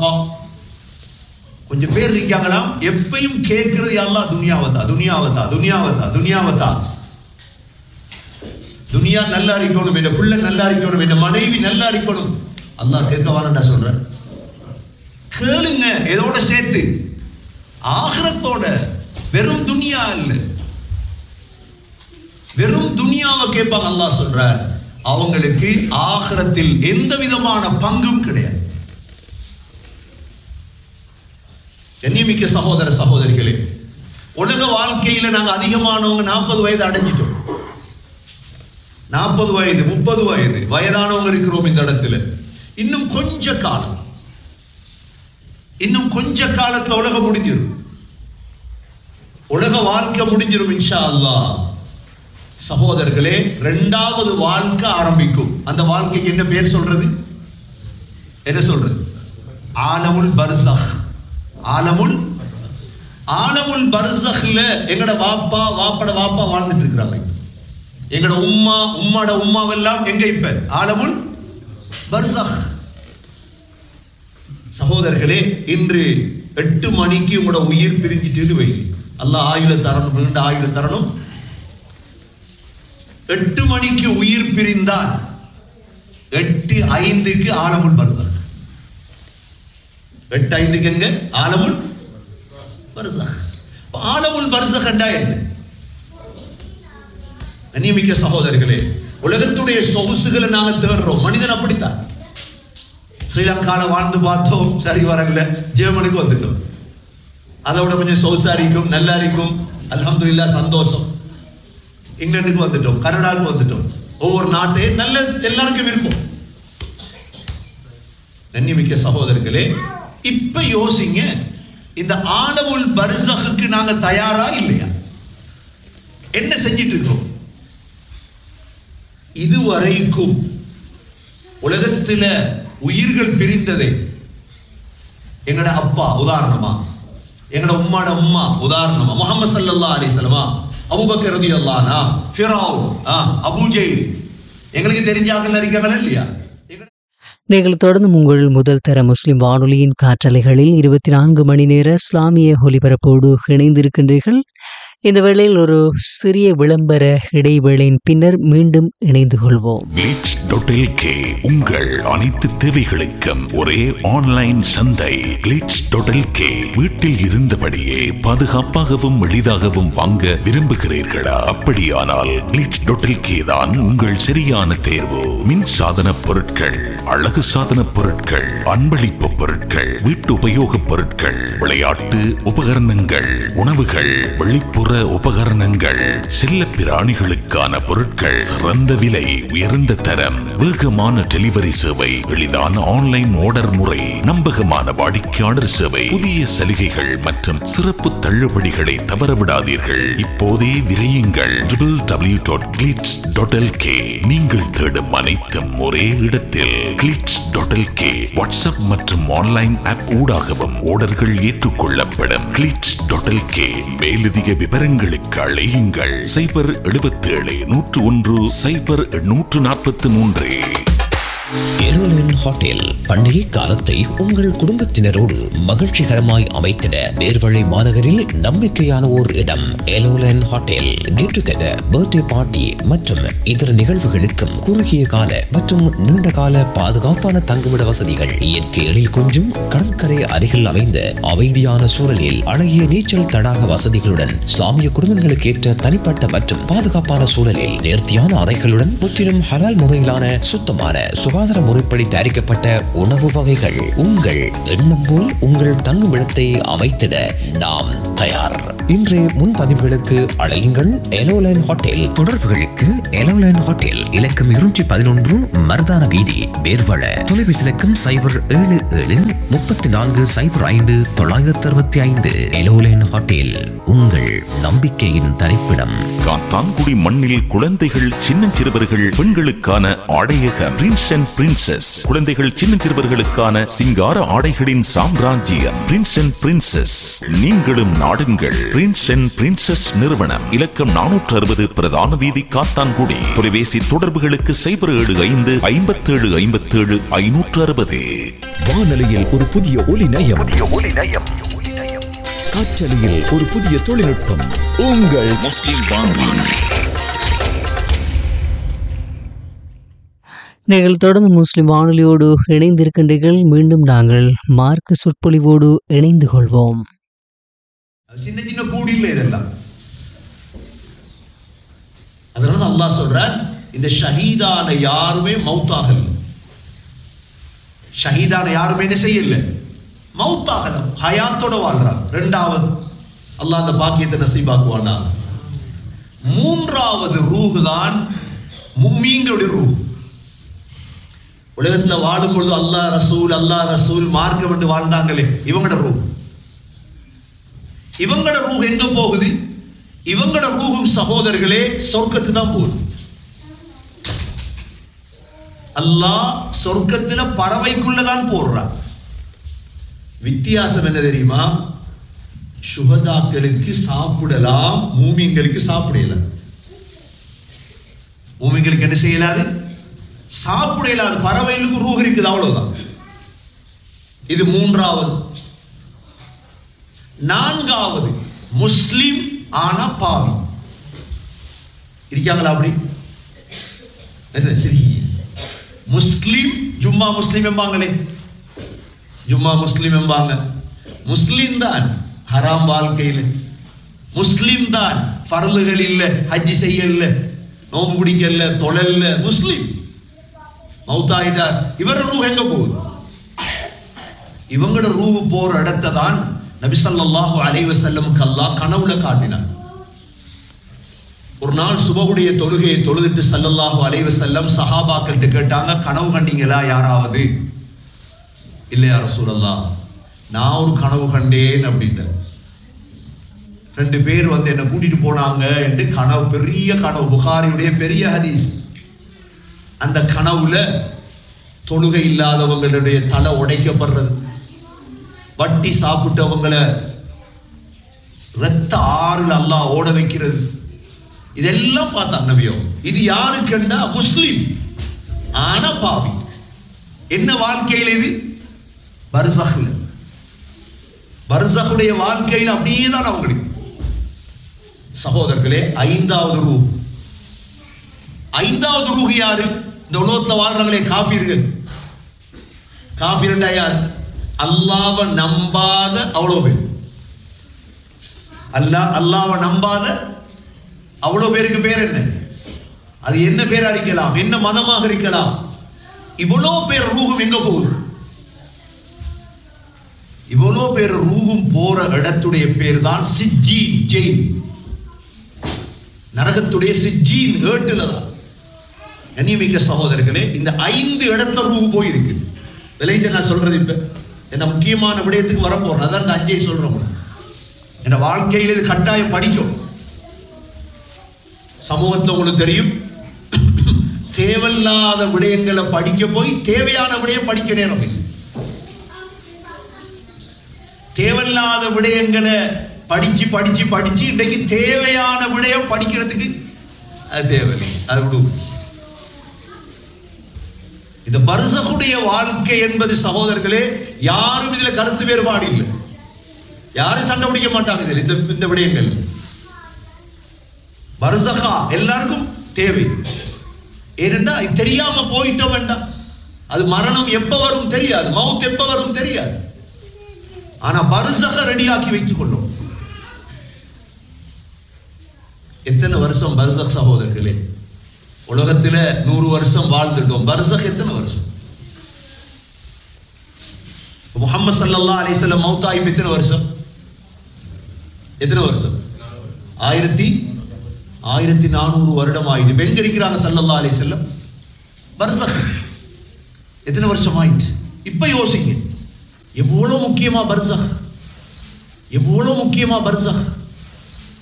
சதகா கொஞ்சம் பேர் இருக்காங்களாம் எப்பயும் கேட்கிறது அல்லாஹ் துனியாவதா துனியாவதா துனியாவதா துனியாவதா துனியா நல்லா இருக்கணும் என் பிள்ளை நல்லா இருக்கணும் என் மனைவி நல்லா இருக்கணும் அல்லாஹ் கேட்க வாரண்டா சொல்றேன் கேளுங்க இதோட சேர்த்து ஆகிரத்தோட வெறும் துனியா இல்ல வெறும் துனியாவை கேட்பாங்க அல்லாஹ் சொல்றார் அவங்களுக்கு ஆகிரத்தில் எந்த விதமான பங்கும் கிடையாது கண்ணியமிக்க சகோதர சகோதரிகளே உலக வாழ்க்கையில நாங்க அதிகமானவங்க நாற்பது வயது அடைஞ்சிட்டோம் நாற்பது வயது முப்பது வயது வயதானவங்க இருக்கிறோம் இந்த இடத்துல இன்னும் கொஞ்ச காலம் இன்னும் கொஞ்ச காலத்துல உலகம் முடிஞ்சிடும் உலக வாழ்க்கை முடிஞ்சிடும் இன்ஷா அல்லாஹ் சகோதரர்களே இரண்டாவது வாழ்க்கை ஆரம்பிக்கும் அந்த வாழ்க்கைக்கு என்ன பேர் சொல்றது என்ன சொல்றது ஆலமுல் பர்சஹ் ஆலமுல் ஆலமுல் பர்சஹ்ல எங்கட வாப்பா வாப்பட வாப்பா வாழ்ந்துட்டு இருக்கிறாங்க எங்கட உம்மா உம்மாட உம்மாவெல்லாம் எங்க இப்ப ஆலமுல் பர்சஹ் சகோதரர்களே இன்று எட்டு மணிக்கு உங்களோட உயிர் பிரிஞ்சிட்டு வை அல்லாஹ் ஆயுள தரணும் நீண்ட ஆயுள தரணும் எட்டு மணிக்கு உயிர் பிரிந்தால் எட்டு ஐந்துக்கு ஆலமுல் பர்சக் எட்டு ஐந்துக்கு எங்க ஆலமுல் பர்சக் ஆலமுல் பர்சக் என்றா என்ன கண்ணியமிக்க சகோதரர்களே உலகத்துடைய சொகுசுகளை நாங்க தேடுறோம் மனிதன் அப்படித்தான் ஸ்ரீலங்கால வாழ்ந்து பார்த்தோம் சரி வரல ஜெர்மனுக்கு வந்துட்டோம் அதோட கொஞ்சம் சொகுசா இருக்கும் நல்லா இருக்கும் அல்ஹம்துலில்லாஹ் சந்தோஷம் இங்கிலாந்துக்கு வந்துட்டோம் கனடாவுக்கு வந்துட்டோம் ஒவ்வொரு நாட்டையும் நல்ல எல்லாருக்கும் விருப்பம் கண்ணியமிக்க சகோதரர்களே இப்ப யோசிங்க இந்த ஆலமுல் பர்சகுக்கு நாங்க தயாரா இல்லையா என்ன செஞ்சிட்டு இருக்கோம் இதுவரைக்கும் உலகத்துல உயிர்கள் பிரிந்ததே எங்கட அப்பா உதாரணமா எங்கட உம்மாட உம்மா உதாரணமா முகமது சல்லல்லா அலிஸ்லமா அபுபக்கர் ரதி அல்லானா ஃபிரௌன் அபூஜெயில் எங்களுக்கு தெரிஞ்சாங்கல்ல இருக்காங்களா இல்லையா எங்கட- நீங்கள் தொடர்ந்து உங்கள் முதல் தர முஸ்லிம் வானொலியின் காற்றலைகளில் இருபத்தி நான்கு மணி நேர இஸ்லாமிய ஒலிபரப்போடு இணைந்திருக்கின்றீர்கள் இந்த வேளையில் ஒரு சிறிய விளம்பர இடைவேளையின் பின்னர் மீண்டும் இணைந்து கொள்வோம் glitch.lk உங்கள் அனைத்து தேவைகளுக்கும் ஒரே ஆன்லைன் சந்தை glitch.lk வீட்டில் இருந்தபடியே பாதுகாப்பாகவும் எளிதாகவும் வாங்க விரும்புகிறீர்களா அப்படியானால் glitch.lk தான் உங்கள் சரியான தேர்வு மின் சாதன பொருட்கள் அழகு சாதன பொருட்கள் அன்பளிப்பு பொருட்கள் வீட்டு உபயோகப் பொருட்கள் விளையாட்டு உபகரணங்கள் உணவுகள் வெளிப்புற உபகரணங்கள் செல்ல பிராணிகளுக்கான பொருட்கள் சிறந்த விலை உயர்ந்த தரம் வேகமான டெலிவரி சேவை எளிதான ஆன்லைன் ஆர்டர் முறை நம்பகமான வாடிக்கையாளர் சேவை புதிய சலுகைகள் மற்றும் சிறப்பு தள்ளுபடிகளை தவறவிடாதீர்கள் இப்போதே விரையுங்கள் டபிள்யூ டாட் கிளிட்ஸ் டாட் நீங்கள் தேடும் அனைத்தும் ஒரே இடத்தில் கிளிட்ஸ் டாட் வாட்ஸ்அப் மற்றும் ஆன்லைன் ஆப் ஊடாகவும் ஆர்டர்கள் ஏற்றுக்கொள்ளப்படும் கிளிட்ஸ் டாட் மேலதிக விவரங்களுக்கு அழையுங்கள் சைபர் 77 நூற்று ஒன்று சைபர் நூற்று நாற்பத்தி மூன்று எருலன் ஹோட்டல் பண்டிகை காலத்தை உங்கள் குடும்பத்தினரோடு மகிழ்ச்சிகரமாய் அமைத்திட நேர்வழி மாநகரில் நம்பிக்கையான ஓர் இடம் எலோலன் hotel get together birthday party மற்றும் இதர நிகழ்வுகளுக்கும் குறுகிய கால மற்றும் நீண்ட கால பாதுகாப்பான தங்குமிட வசதிகள் இயற்கை எழில் கொஞ்சும் கடற்கரை அருகில் அமைந்த அமைதியான சூழலில் அழகிய நீச்சல் தடாக வசதிகளுடன் இஸ்லாமிய குடும்பங்களுக்கு ஏற்ற தனிப்பட்ட மற்றும் பாதுகாப்பான சூழலில் நேர்த்தியான அறைகளுடன் முற்றிலும் ஹலால் முறையிலான சுத்தமான சுகாதார முறைப்படி தயாரிக்கப்பட்ட உணவு வகைகள் உங்கள் எண்ணம் போல் உங்கள் தங்குமிடத்தை அமைத்திட நாம் தயார் இன்றைய முன்பதிவுகளுக்கு அழையுங்கள் எலோலைன் ஹோட்டல் தொடர்புகளுக்கு எலோலைன் ஹோட்டல் இலக்கம் இருநூற்றி பதினொன்று மருதான வீதி வேர்வள தொலைபேசி இலக்கம் சைபர் ஏழு ஏழு முப்பத்தி நான்கு சைபர் ஐந்து தொள்ளாயிரத்தி அறுபத்தி ஐந்து எலோலைன் ஹோட்டல் உங்கள் நம்பிக்கையின் தரிப்பிடம் காத்தான்குடி மண்ணில் குழந்தைகள் சின்னஞ்சிறுவர்கள் பெண்களுக்கான ஆடையக பிரின்ஸ் அண்ட் பிரின்சஸ் குழந்தைகள் சின்னஞ்சிறுவர்களுக்கான சிங்கார ஆடைகளின் சாம்ராஜ்யம் பிரின்ஸ் அண்ட் பிரின்சஸ் நீங்களும் நாடுங்கள் பிரின்ஸ் அண்ட் பிரின்சஸ் நிறுவனம் இலக்கம் நானூற்று அறுபது பிரதான வீதி காத்தான்குடி தொலைபேசி தொடர்புகளுக்கு சைபர் ஏழு ஐந்து ஐம்பத்தேழு ஐம்பத்தேழு ஐநூற்று அறுபது வானொலியில் ஒரு புதிய ஒலி நயம் காற்றலையில் ஒரு புதிய தொழில்நுட்பம் உங்கள் முஸ்லிம் வானொலி நீங்கள் தொடர்ந்து முஸ்லிம் வானொலியோடு இணைந்திருக்கின்றீர்கள் மீண்டும் நாங்கள் மார்க்க சொற்பொழிவோடு இணைந்து கொள்வோம் சின்ன சின்ன கூடியில் இதெல்லாம் அதனால தான் அல்லாஹ் சொல்றான் இந்த ஷஹீதான யாருமே மௌத்தாகல ஷஹீதான யாருமே என்ன செய்யல மௌத்தாகல ஹயாத்தோட வாழ்றான் ரெண்டாவது அல்லாஹ் அந்த பாக்கியத்தை நசீபாக்குவானா மூன்றாவது ரூஹ் தான் முமீங்களுடைய ரூஹ் உலகத்துல வாழும் பொழுது அல்லாஹ் ரசூல் அல்லாஹ் ரசூல் மார்க்கம் என்று வாழ்ந்தாங்களே இவங்களோட ரூஹ் இவங்களோட ரூஹ் எங்க போகுது இவங்களோட ரூஹும் சகோதரர்களே சொர்க்கத்து தான் போகுது அல்லாஹ் சொர்க்கத்துல பறவைக்குள்ளதான் போடுறான் வித்தியாசம் என்ன தெரியுமா சுகதாக்களுக்கு சாப்பிடலாம் மூமிங்களுக்கு சாப்பிடல மூமிங்களுக்கு என்ன செய்யலாது சாப்பிட இயலாது பறவைகளுக்கு ரூஹ் இருக்குது அவ்வளவுதான் இது மூன்றாவது நான்காவது முஸ்லிம் ஆன பாவி இருக்காங்களா அப்படி என்ன சரி முஸ்லிம் ஜும்மா முஸ்லிம் என்பாங்களே ஜும்மா முஸ்லிம் என்பாங்க முஸ்லிம் தான் ஹராம் வாழ்க்கையில் முஸ்லிம் தான் பரலுகள் இல்ல ஹஜ்ஜி செய்யல நோம்பு பிடிக்கல தொழல்ல முஸ்லிம் மௌத்தாயிட்டார் இவர ரூ எங்க போகுது இவங்களோட ரூ போற இடத்தை தான் நபி ஸல்லல்லாஹு அலைஹி வஸல்லமுக்கு அல்லாஹ் கனவுல காட்டினார் ஒரு நாள் சுபகுடைய தொழுகையை தொழுதுட்டு ஸல்லல்லாஹு அலைஹி வஸல்லம் சஹாபாக்கள்கிட்ட கேட்டாங்க கனவு கண்டீங்களா யாராவது இல்லையா ரசூலல்லாஹ் நான் ஒரு கனவு கண்டேன் அப்படின்ட்டு ரெண்டு பேர் வந்து என்ன கூட்டிட்டு போனாங்க என்று கனவு பெரிய கனவு புகாரியுடைய பெரிய ஹதீஸ் அந்த கனவுல தொழுகை இல்லாதவங்களுடைய தலை உடைக்கப்படுறது வட்டி சாப்பிட்டவங்கள ரத்த ஆறுல அல்லாஹ் ஓட வைக்கிறது இதெல்லாம் பார்த்தாங்க நபியோ இது யாருக்குண்டா முஸ்லிம் ஆனா பாவி என்ன வாழ்க்கையில் இது பர்சஹ்ல பர்சஹுடைய வாழ்க்கையில் அப்படியே தான் அவங்களுக்கு சகோதரர்களே ஐந்தாவது ரூ ஐந்தாவது ரூ யாரு இந்த உலகத்துல வாழ்றாங்களே காபீர்கள் காபீர்டா யார் அல்லாவ நம்பாத அவ்வளவு பேர் அல்லாஹ் அல்லாவ நம்பாத அவ்வளவு பேருக்கு பேர் என்ன அது என்ன பேர் அடிக்கலாம் என்ன மதமாக இருக்கலாம் இவ்வளவு பேர் ரூகும் எங்க போகுது இவ்வளவு பேர் ரூகும் போற இடத்துடைய பேர் தான் சிஜ்ஜீன் ஜெயில் நரகத்துடைய சிஜ்ஜீன் ஏட்டுல தான் கண்ணியமிக்க சகோதரர்களே இந்த ஐந்து இடத்துல ரூ போயிருக்கு விளைச்ச நான் சொல்றது இப்ப என்ன முக்கியமான விடயத்துக்கு வரப்போறேன் அதான் இந்த அஞ்சை சொல்றோம் என்ன வாழ்க்கையில் இது கட்டாயம் படிக்கும் சமூகத்துல உங்களுக்கு தெரியும் தேவையில்லாத விடயங்களை படிக்க போய் தேவையான விடயம் படிக்க நேரம் இல்லை தேவையில்லாத விடயங்களை படிச்சு படிச்சு படிச்சு இன்னைக்கு தேவையான விடயம் படிக்கிறதுக்கு அது தேவையில்லை அது விடுவோம் இந்த பரிசகுடைய வாழ்க்கை என்பது சகோதரர்களே யாரும் இதுல கருத்து வேறுபாடு இல்லை யாரும் சண்டை பிடிக்க மாட்டாங்க இதுல இந்த இந்த விடயங்கள் பர்சகா எல்லாருக்கும் தேவை ஏனென்றா இது தெரியாம போயிட்டோம் வேண்டாம் அது மரணம் எப்ப வரும் தெரியாது மவுத் எப்ப வரும் தெரியாது ஆனா பர்சக ரெடியாக்கி வைத்துக் கொள்ளும் எத்தனை வருஷம் பர்சக் சகோதரர்களே உலகத்துல நூறு வருஷம் வாழ்ந்துட்டோம் பர்சக் எத்தனை வருஷம் முகமது சல்லா அலிசல்லம் மௌத்தாயிப் எத்தனை வருஷம் எத்தனை வருஷம் ஆயிரத்தி ஆயிரத்தி நானூறு வருடம் ஆயிட்டு பெண் இருக்கிறாங்க சல்லல்லா அலி செல்லம் பர்சக் எத்தனை வருஷம் ஆயிட்டு இப்ப யோசிங்க எவ்வளவு முக்கியமா பர்சக் எவ்வளவு முக்கியமா பர்சக்